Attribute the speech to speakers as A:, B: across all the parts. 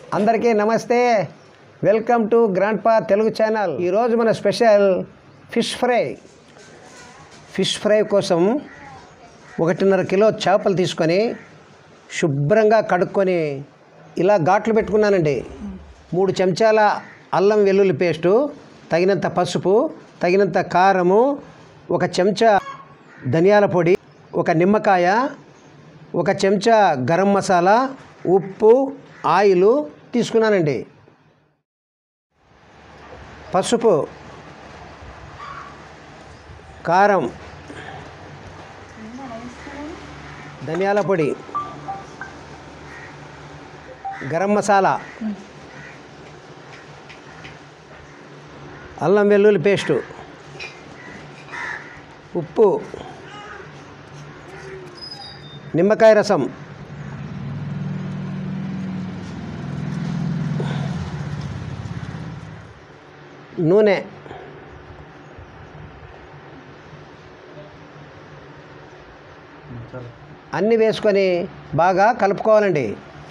A: అందరికీ నమస్తే welcome to grand పా తెలుగు ఛానల్ ఈరోజు మన special fish fry fish fry కోసం ఒకటిన్నర కిలో చేపలు తీసుకొని శుభ్రంగా కడుక్కొని ఇలా ఘాట్లు పెట్టుకున్నానండి మూడు చెంచాల అల్లం వెల్లుల్లి పేస్టు తగినంత పసుపు తగినంత కారము ఒక చెంచా ధనియాల పొడి ఒక నిమ్మకాయ ఒక చెంచా గరం మసాలా ఉప్పు ఆయిల్ తీసుకున్నానండి పసుపు కారం ధనియాల పొడి గరం మసాలా అల్లం వెల్లుల్లి పేస్టు ఉప్పు నిమ్మకాయ రసం నూనె అన్నీ వేసుకొని బాగా కలుపుకోవాలండి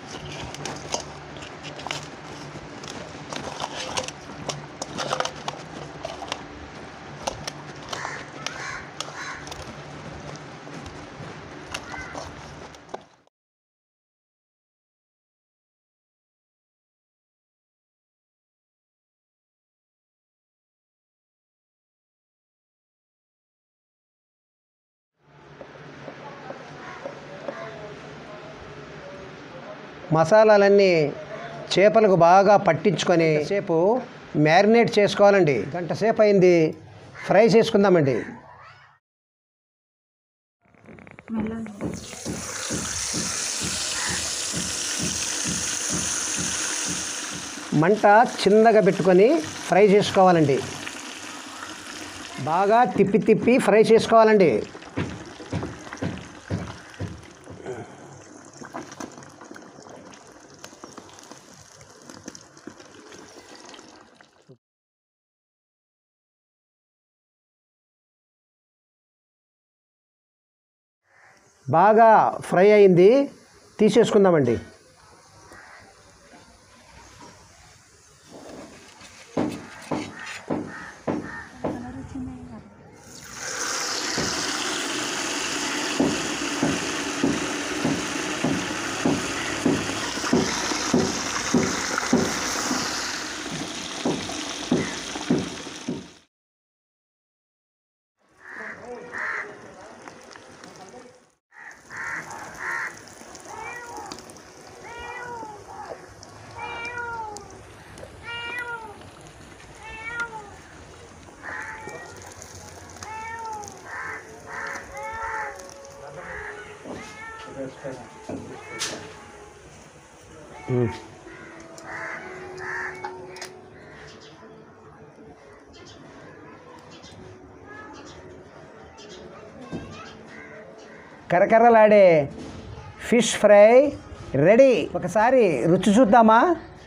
A: మసాలాలన్నీ చేపలకు బాగా పట్టించుకొని సేపు మ్యారినేట్ చేసుకోవాలండి గంట సేపు అయింది ఫ్రై చేసుకుందామండి మంట చిన్నగా పెట్టుకొని ఫ్రై చేసుకోవాలండి బాగా తిప్పి తిప్పి ఫ్రై చేసుకోవాలండి బాగా ఫ్రై అయింది తీసేసుకుందామండి కరకరలాడే ఫిష్ ఫ్రై రెడీ ఒకసారి రుచి చూద్దామా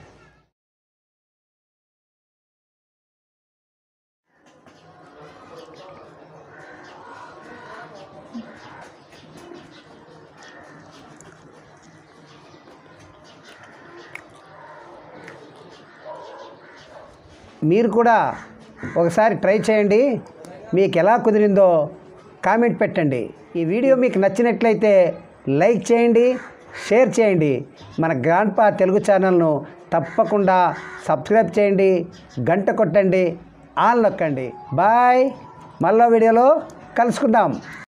A: మీరు కూడా ఒకసారి ట్రై చేయండి మీకు ఎలా కుదిరిందో కామెంట్ పెట్టండి ఈ వీడియో మీకు నచ్చినట్లయితే లైక్ చేయండి షేర్ చేయండి మన గ్రాండ్పా తెలుగు ఛానల్ను తప్పకుండా సబ్స్క్రైబ్ చేయండి గంట కొట్టండి ఆన్ నొక్కండి బాయ్ మళ్ళీ వీడియోలో కలుసుకుందాం